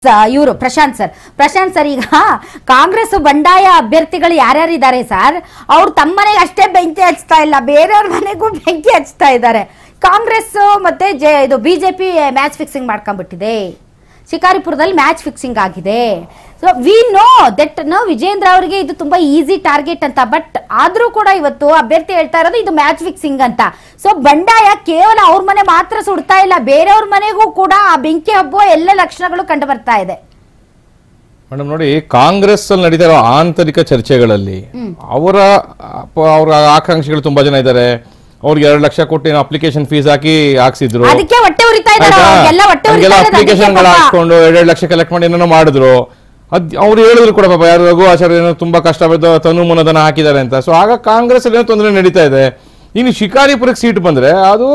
ಇವರು Prashant sir Prashant sir ಈಗ ಕಾಂಗ್ರೆಸ್ ಬಂಡಾಯ ಅಭ್ಯರ್ಥಿಗಳು ಯಾರ್ಯಾರಿದ್ದಾರೆ ಸರ್ ಅವ್ರು ತಮ್ಮನೆಗೆ ಅಷ್ಟೇ ಬೆಂಕಿ ಹಚ್ತಾ ಇಲ್ಲ ಬೇರೆಯವ್ರ ಮನೆಗೂ ಬೆಂಕಿ ಹಚ್ತಾ ಇದ್ದಾರೆ ಕಾಂಗ್ರೆಸ್ ಮತ್ತೆ ಜೆ ಇದು ಬಿಜೆಪಿ ಮ್ಯಾಚ್ ಫಿಕ್ಸಿಂಗ್ ಮಾಡ್ಕೊಂಡ್ಬಿಟ್ಟಿದೆ ಶಿಕಾರಿಪುರದಲ್ಲಿ ಮ್ಯಾಚ್ ಫಿಕ್ಸಿಂಗ್ ಆಗಿದೆ so we know that no Vijendra ಅವರಿಗೆ ಇದು ತುಂಬಾ ಈಸಿ ಟಾರ್ಗೆಟ್ ಅಂತ ಬಟ್ ಆದ್ರೂ ಕೂಡ ಇವತ್ತು ಅಭ್ಯರ್ಥಿ ಹೇಳ್ತಾ ಇರೋದು ಇದು ಮ್ಯಾಚ್ ಫಿಕ್ಸಿಂಗ್ ಅಂತ ಸೊ ಬಂಡಾಯ ಕೇವಲ ಅವ್ರ ಮನೆ ಮಾತ್ರ ಸುಡ್ತಾ ಇಲ್ಲ ಬೇರೆಯವ್ರ ಮನೆಗೂ ಕೂಡ ಆ ಬೆಂಕಿ ಹಬ್ಬುವ ಎಲ್ಲ ಲಕ್ಷಣಗಳು ಕಂಡು ಬರ್ತಾ ಇದೆ ಮೇಡಮ್ ನೋಡಿ ಕಾಂಗ್ರೆಸ್ ಅಲ್ಲಿ ನಡೀತಾ ಇರೋ ಆಂತರಿಕ ಚರ್ಚೆಗಳಲ್ಲಿ ಅವರ ಅಪ- ಅವರ ಆಕಾಂಕ್ಷಿಗಳು ತುಂಬಾ ಜನ ಇದ್ದಾರೆ ಅವ್ರಿಗೆ ಎರಡು ಲಕ್ಷ ಕೊಟ್ಟು ಏನೋ ಅಪ್ಲಿಕೇಶನ್ ಫೀಸ್ ಹಾಕಿ ಹಾಕ್ಸಿದ್ರು ಅದಕ್ಕೆ ಹೊಟ್ಟೆ ಉರಿತಾ ಇದ್ದಾರೆ ಅವ್ರಿಗೆಲ್ಲ ಹೊಟ್ಟೆ ಉರಿತಾ ಇರೋದು ಅದಕ್ಕೆ ಅಪ್ಲಿಕೇಶನ್ಗಳು ಪಾಪ. ಹಾಕ್ಕೊಂಡು ಎರಡೆರಡು ಲಕ್ಷ ಕಲೆಕ್ಟ್ ಮಾಡಿ ಏನೇನೋ ಮಾಡಿದ್ರು ಅದ್ ಅವ್ರು ಹೇಳಿದ್ರು ಕೂಡ ಪಾಪ ಯಾರು ರಘು ಆಚಾರ್ಯ ಏನೋ ತುಂಬಾ ಕಷ್ಟ ಬಿದ್ದು ತನು ಮುನದನ ಹಾಕಿದ್ದಾರೆ ಅಂತ ಸೊ ಆಗ ಕಾಂಗ್ರೆಸ್ ಅಲ್ಲಿ ಏನೋ ತೊಂದರೆ ನಡೀತಾ ಇದೆ ಇನ್ನು ಶಿಕಾರಿಪುರಕ್ಕೆ ಸೀಟ್ ಬಂದ್ರೆ ಅದು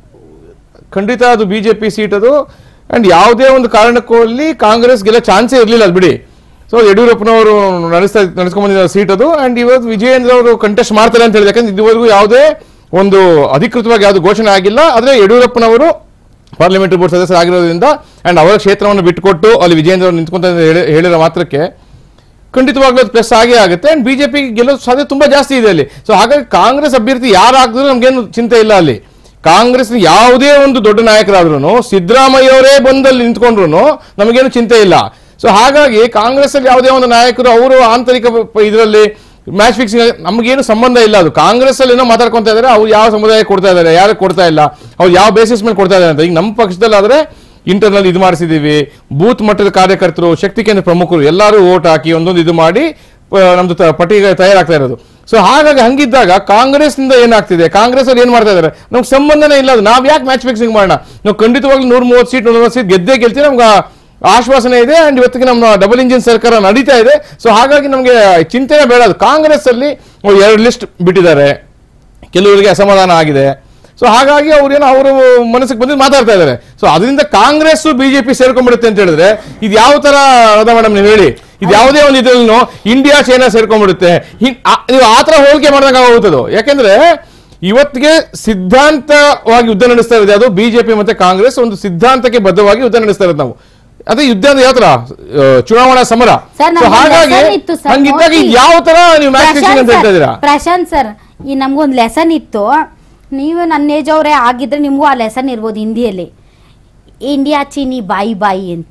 ಖಂಡಿತ ಅದು ಬಿಜೆಪಿ ಸೀಟ್ ಅದು ಅಂಡ್ ಯಾವುದೇ ಒಂದು ಕಾರಣಕ್ಕೂ ಅಲ್ಲಿ ಕಾಂಗ್ರೆಸ್ ಗೆಲ್ಲ ಚಾನ್ಸೇ ಇರಲಿಲ್ಲ ಅದು ಬಿಡಿ ಸೊ ಯಡಿಯೂರಪ್ಪನವರು ನಡೆಸ್ತಾ ನಡೆಸ್ಕೊಂಡ್ ಬಂದಿರೋ ಸೀಟ್ ಅದು ಅಂಡ್ ಇವತ್ತು ವಿಜಯೇಂದ್ರ ಅವರು ಕಂಟೆಸ್ಟ್ ಮಾಡ್ತಾರೆ ಅಂತ ಹೇಳಿದ್ರೆ ಯಾಕಂದ್ರೆ ಇದುವರೆಗೂ ಯಾವುದೇ ಒಂದು ಅಧಿಕೃತವಾಗಿ ಯಾವುದು ಘೋಷಣೆ ಆಗಿಲ್ಲ ಆದ್ರೆ ಯಡಿಯೂರಪ್ಪನವರು ಪಾರ್ಲಿಮೆಂಟರಿ ಬೋರ್ಡ್ ಸದಸ್ಯರಾಗಿರೋದ್ರಿಂದ ಅಂಡ್ ಅವರ ಕ್ಷೇತ್ರವನ್ನು ಬಿಟ್ಟುಕೊಟ್ಟು ಅಲ್ಲಿ ವಿಜಯೇಂದ್ರ ಅವರು ನಿಂತ್ಕೊಂತ ಹೇಳಿ- ಹೇಳಿರೋ ಮಾತ್ರಕ್ಕೆ ಖಂಡಿತವಾಗ್ಲೂ ಅದು ಪ್ಲಸ್ ಆಗೇ ಆಗುತ್ತೆ ಅಂಡ್ ಬಿಜೆಪಿ ಗೆಲ್ಲೋ ಸಾಧ್ಯತೆ ತುಂಬಾ ಜಾಸ್ತಿ ಇದೆ ಅಲ್ಲಿ ಸೊ ಹಾಗಾಗಿ ಕಾಂಗ್ರೆಸ್ ಅಭ್ಯರ್ಥಿ ಯಾರು ಹಾಕಿದ್ರು ನಮ್ಗೇನು ಚಿಂತೆ ಇಲ್ಲ ಅಲ್ಲಿ ಕಾಂಗ್ರೆಸ್ ಯಾವುದೇ ಒಂದು ದೊಡ್ಡ ನಾಯಕರಾದ್ರೂ ಸಿದ್ದರಾಮಯ್ಯ ಅವರೇ ಬಂದಲ್ಲಿ ನಿಂತ್ಕೊಂಡ್ರು ನಮಗೇನು ಚಿಂತೆ ಇಲ್ಲ ಸೊ ಹಾಗಾಗಿ ಕಾಂಗ್ರೆಸ್ ಅಲ್ಲಿ ಯಾವುದೇ ಒಂದು ನಾಯಕರು ಅವರು ಆಂತರಿಕ ಇದರಲ್ಲಿ ಮ್ಯಾಚ್ ಫಿಕ್ಸಿಂಗ್ ನಮಗೇನು ಸಂಬಂಧ ಇಲ್ಲ ಅದು ಕಾಂಗ್ರೆಸ್ ಅಲ್ಲಿ ಏನೋ ಮಾತಾಡ್ಕೊಂತ ಇದಾರೆ ಅವ್ರು ಯಾವ ಸಮುದಾಯ ಕೊಡ್ತಾ ಇದಾರೆ ಯಾರು ಕೊಡ್ತಾ ಇಲ್ಲ ಅವ್ರು ಯಾವ ಬೇಸಿಸ್ ಮೇಲೆ ಕೊಡ್ತಾ ಇದಾರೆ ಅಂತ ಈಗ ನಮ್ಮ ಪಕ್ಷದಲ್ಲಿ ಆದ್ರೆ ಇಂಟರ್ನಲ್ ಇದು ಮಾಡಿಸಿದೀವಿ ಬೂತ್ ಮಟ್ಟದ ಕಾರ್ಯಕರ್ತರು ಶಕ್ತಿ ಕೇಂದ್ರ ಪ್ರಮುಖರು ಎಲ್ಲರೂ ಓಟ್ ಹಾಕಿ ಒಂದೊಂದು ಇದು ಮಾಡಿ ಆ, ನಮ್ದು ತ- ಪಟ್ಟಿಗೆ ತಯಾರಾಗ್ತಾ ಇರೋದು ಸೊ ಹಾಗಾಗಿ ಹಂಗಿದ್ದಾಗ ಕಾಂಗ್ರೆಸ್ ನಿಂದ ಏನಾಗ್ತಿದೆ ಕಾಂಗ್ರೆಸ್ ಅವ್ರು ಏನ್ ಮಾಡ್ತಾ ಇದಾರೆ ನಮ್ಗೆ ಸಂಬಂಧನೇ ಇಲ್ಲ ಅದು ನಾವ್ ಯಾಕೆ ಮ್ಯಾಚ್ ಫಿಕ್ಸಿಂಗ್ ಮಾಡೋಣ ನಾವು ಖಂಡಿತವಾಗ್ಲೂ ನೂರ ಮೂವತ್ತು ಸೀಟ್ ನೂರ ಸೀಟ್ ಗೆದ್ದೇ ಗೆಲ್ತೀವಿ ನಮ್ಗೆ ಆ ಆಶ್ವಾಸನೆ ಇದೆ ಅಂಡ್ ಇವತ್ತಿಗೆ ನಮ್ಮ ಡಬಲ್ ಇಂಜಿನ್ ಸರ್ಕಾರ ನಡೀತಾ ಇದೆ ಸೊ ಹಾಗಾಗಿ ನಮಗೆ ಚಿಂತೆನೇ ಬೇಡ ಅದು ಕಾಂಗ್ರೆಸ್ ಅಲ್ಲಿ ಎರಡು ಲಿಸ್ಟ್ ಬಿಟ್ಟಿದ್ದಾರೆ ಕೆಲವರಿಗೆ ಅಸಮಾಧಾನ ಆಗಿದೆ ಸೊ ಹಾಗಾಗಿ ಅವ್ರೇನೋ ಅವರು ಮನಸ್ಸಿಗೆ ಬಂದು ಮಾತಾಡ್ತಾ ಇದ್ದಾರೆ ಸೊ ಅದರಿಂದ ಕಾಂಗ್ರೆಸ್ ಬಿಜೆಪಿ ಸೇರ್ಕೊಂಡ್ಬಿಡುತ್ತೆ ಅಂತ ಹೇಳಿದ್ರೆ ಇದು ಯಾವ ತರ ಅದ ಮೇಡಮ್ ನೀವು ಹೇಳಿ ಇದು ಯಾವುದೇ ಒಂದು ಇದ್ರಲ್ಲೂ ಇಂಡಿಯಾ ಚೈನಾ ಸೇರ್ಕೊಂಡ್ಬಿಡುತ್ತೆ ಹಿಂ- ಆ- ನೀವು ಆ ತರ ಹೋಲಿಕೆ ಮಾಡಿದಾಗ ಹೋಗುತ್ತದು ಯಾಕೆಂದ್ರೆ ಇವತ್ತಿಗೆ ಸಿದ್ಧಾಂತವಾಗಿ ಯುದ್ಧ ನಡೆಸ್ತಾ ಇರೋದು ಅದು ಬಿಜೆಪಿ ಮತ್ತೆ ಕಾಂಗ್ರೆಸ್ ಒಂದು ಸಿದ್ಧಾಂತಕ್ಕೆ ಬದ್ಧವಾಗಿ ಯುದ್ಧ ನಡೆಸ್ತಾ ಇರೋದು ನಾವು ಅದೇ ಯುದ್ಧ ಅಂದ್ರೆ ಯಾವ ತರ ಆ, ಚುನಾವಣಾ ಸಮರ ಸರ್, So ನಮ್ಗೊಂದು ಹಾಗಾಗಿ lesson ಇತ್ತು ಸರ್, ಹಂಗಿದ್ದಾಗ ನೋಡಿ. ಯಾವ ತರ ನೀವು ಮ್ಯಾಚ್ ಫಿಕ್ಸಿಂಗ್ ಅಂತ ಹೇಳ್ತಾ ಇದ್ದೀರಾ ಪ್ರಶಾಂತ್ ಸರ್ ಈ ನಮ್ಗೊಂದು ಲೆಸನ್ ಇತ್ತು ನೀವು ನನ್ನ ಏಜ್ ಅವರೇ ಆಗಿದ್ರೆ ನಿಮಗೂ ಆ ಲೆಸನ್ ಇರ್ಬೋದು ಹಿಂದಿಯಲ್ಲಿ ಇಂಡಿಯಾ ಚೀನಿ ಬಾಯಿ ಬಾಯಿ ಅಂತ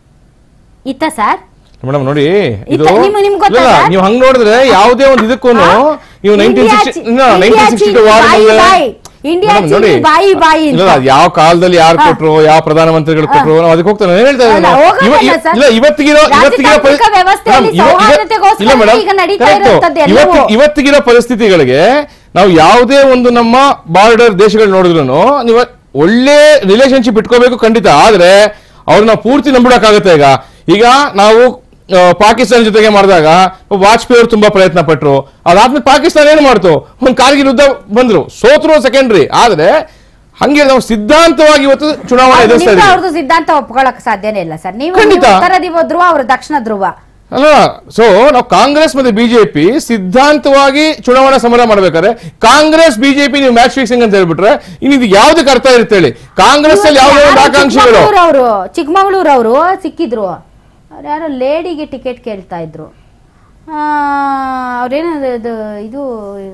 ಇತ್ತ ಸರ್ ಮೇಡಮ್ ನೋಡಿ ಇದು ಇತ್ತ- ನಿಮ್ಗೆ- ನಿಮ್ಗೆ ಗೊತ್ತಾ ಇಲ್ಲ, ಸರ್? ನೀವು ಹಂಗ್ ನೋಡಿದ್ರೆ ಯಾವುದೇ ಒಂದು ಇದಕ್ಕೂ ನೀವು ನೈನ್ಟೀನ್ ಇಂಡಿಯಾ ಸಿಕ್ಸ್ಟಿ ಚಿ- ಇಂಡಿಯಾ ಚೀನಿ ಬಾಯಿ ಬಾಯಿ. ಇಂಡಿಯಾ ಚೀನಿ ಬಾಯಿ ಬಾಯಿ ಅಂತ. ಇಲ್ಲ ಯಾವ ಕಾಲದಲ್ಲಿ ಯಾರು ಹಾ. ಕೊಟ್ರು ಯಾವ ಪ್ರಧಾನಮಂತ್ರಿಗಳು ಕೊಟ್ರು ನಾವು ಅದಕ್ಕೆ ಹೋಗ್ತಾನೆ ಏನ್ ಹೇಳ್ತಾ ಅಲ್ಲ, ಇದ್ದೀನಿ ಹೋಗಲ್ಲ ಇವ- ಇವ- ಸರ್. ಇಲ್ಲ ಇವತ್ತಿಗಿರೋ ಇವತ್ತಿಗಿರೋ ಪರಿ- ರಾಜತಾಂತ್ರಿಕ ವ್ಯವಸ್ಥೆಯಲ್ಲಿ ಮೇಡಮ್, ಇವ- ಇವ- ಸೌಹಾರ್ದತೆಗೋಸ್ಕರ ಇಲ್ಲ ಮೇಡಮ್ ಈಗ ನಡೀತಾ correct. ಇರುವಂತದ್ದು ಎಲ್ಲವೂ. ಇವತ್ತಿ- ಇವತ್ತಿಗಿರೋ ಪರಿಸ್ಥಿತಿಗಳಿಗೆ ನಾವು ಯಾವುದೇ ಒಂದು ನಮ್ಮ ಬಾರ್ಡರ್ ದೇಶಗಳು ನೋಡಿದ್ರು ನೀವು ಒಳ್ಳೆ ರಿಲೇಶನ್ಶಿಪ್ ಇಟ್ಕೋಬೇಕು ಖಂಡಿತ ಆದ್ರೆ ಅವ್ರನ್ನ ನಾವು ಪೂರ್ತಿ ನಂಬಿಡಕ್ಕಾಗತ್ತೆ ಈಗ ಈಗ ನಾವು ಆ, ಪಾಕಿಸ್ತಾನ ಜೊತೆಗೆ ಮಾಡಿದಾಗ ವಾಜಪೇಯಿ ಅವರು ತುಂಬಾ ಪ್ರಯತ್ನ ಪಟ್ರು ಅದಾದ್ಮೇಲೆ ಪಾಕಿಸ್ತಾನ ಏನು ಮಾಡ್ತು ಒಂದು ಕಾರ್ಗಿಲ್ ಯುದ್ಧ ಬಂದ್ರು ಸೋತ್ರು ಸೆಕೆಂಡ್ರಿ ಆದ್ರೆ ಹಂಗೆ ನಾವು ಸಿದ್ಧಾಂತವಾಗಿ ಇವತ್ತು ಚುನಾವಣೆ ಅವ್ರು ಎದುರಿಸ್ತಾ ನಿಮ್ಗೆ ಇದ್ದೀವಿ ಅವ್ರದ್ದು ಸಿದ್ಧಾಂತ ಒಪ್ಕೊಳಕ್ ಸಾಧ್ಯನೇ ಇಲ್ಲ ಸರ್ ನೀವು ಖಂಡಿತ. ನೀವು ಉತ್ತರ ಧ್ರುವ ಧ್ರುವ ಅವರು ದಕ್ಷಿಣ ಧ್ರುವ ಅಲ್ಲ ಸೊ ನಾವು ಕಾಂಗ್ರೆಸ್ ಮತ್ತೆ ಬಿಜೆಪಿ ಸಿದ್ಧಾಂತವಾಗಿ ಚುನಾವಣಾ ಸಮರ ಮಾಡ್ಬೇಕಾದ್ರೆ ಕಾಂಗ್ರೆಸ್ ಬಿಜೆಪಿ ನೀವು ಮ್ಯಾಚ್ ಫಿಕ್ಸಿಂಗ್ ಅಂತ ಹೇಳ್ಬಿಟ್ರೆ ಇನ್ನು ಇದು ಯಾವ್ದಕ್ಕೆ ಅರ್ಥ ಇರುತ್ತೆ ಹೇಳಿ ಕಾಂಗ್ರೆಸ್ ಅಲ್ಲಿ ಯಾವುದೇ ಒಂದು ಆಕಾಂಕ್ಷಿಗಳು ಅವರು ಚಿಕ್ಕಮಗಳೂರು ಅವರು ಸಿಕ್ಕಿದ್ರು ಅವ್ರು ಯಾರೋ ಲೇಡಿಗೆ ಟಿಕೆಟ್ ಕೇಳ್ತಾ ಇದ್ರು ಅವ್ರೇನು ಇದು ಇದು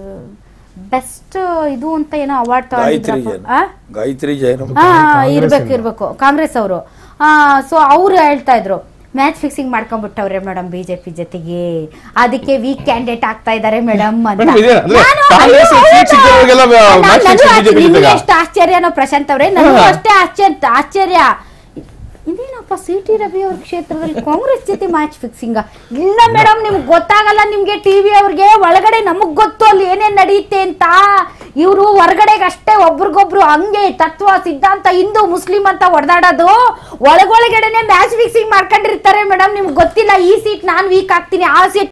ಬೆಸ್ಟ್ ಇದು ಅಂತ ಏನೋ ಅವಾರ್ಡ್ ಗಾಯತ್ರಿ ತಗೊಂಡಿದ್ರು ಜೈನ್ ಗಾಯತ್ರಿ ಜೈನ್ ಹಾ ಇರ್ಬೇಕು ಇರ್ಬೇಕು ಕಾಂಗ್ರೆಸ್ ಅವರು ಸೊ ಅವ್ರು ಹೇಳ್ತಾ ಇದ್ರು ಮ್ಯಾಚ್ ಫಿಕ್ಸಿಂಗ್ ಮಾಡ್ಕೊಂಡ್ಬಿಟ್ಟವ್ರೆ ಮೇಡಮ್ ಬಿಜೆಪಿ ಜೊತೆಗೆ ಅದಕ್ಕೆ ವೀಕ್ ಕ್ಯಾಂಡಿಡೇಟ್ ಆಗ್ತಾ ಇದ್ದಾರೆ ಮೇಡಮ್ ಅಂತ Madam, ಇದೆ ಅಂದ್ರೆ ನಾನು, ಕಾಂಗ್ರೆಸ್ ಅಯ್ಯೋ, seat ಸಿಕ್ಕಿದವ್ರಿಗೆಲ್ಲ ಹೌದಾ? match ನಾನು fixing ಅಷ್ಟೇ- BJP ನಿಮ್ಗೆ ಜೊತೆಗಾ? ಎಷ್ಟು ಆಶ್ಚರ್ಯನೋ ಪ್ರಶಾಂತ್ ಅವರೇ ನನಗೂ ಹಾ. ಅಷ್ಟೇ ಆಶ್ಚರ್ಯ ಆಶ್ಚರ್ಯ ಇದೇನಪ್ಪ ಸಿ ಟಿ ರವಿ ಅವ್ರ ಕ್ಷೇತ್ರದಲ್ಲಿ ಕಾಂಗ್ರೆಸ್ ಜೊತೆ ಮ್ಯಾಚ್ ಫಿಕ್ಸಿಂಗ್ ಇಲ್ಲ ಮೇಡಮ್ ನಿಮ್ಗೆ ಗೊತ್ತಾಗಲ್ಲ ನಿಮ್ಗೆ ಟಿವಿ ಅವ್ರಿಗೆ ಒಳಗಡೆ ನಮಗ್ ಗೊತ್ತು ಅಲ್ಲಿ ಏನೇನ್ ನಡೆಯುತ್ತೆ ಅಂತ ಇವರು ಹೊರಗಡೆಗೆ ಅಷ್ಟೇ ಒಬ್ರಿಗೊಬ್ರು ಹಂಗೆ ತತ್ವ ಸಿದ್ಧಾಂತ ಹಿಂದೂ ಮುಸ್ಲಿಂ ಅಂತ ಹೊಡೆದಾಡೋದು ಒಳಗೊಳಗಡೆನೆ ಮ್ಯಾಚ್ ಫಿಕ್ಸಿಂಗ್ ಮಾಡ್ಕೊಂಡಿರ್ತಾರೆ ಮೇಡಮ್ ನಿಮ್ಗೆ ಗೊತ್ತಿಲ್ಲ ಈ ಸೀಟ್ ನಾನ್ ವೀಕ್ ಆಗ್ತೀನಿ ಆ ಸೀಟ್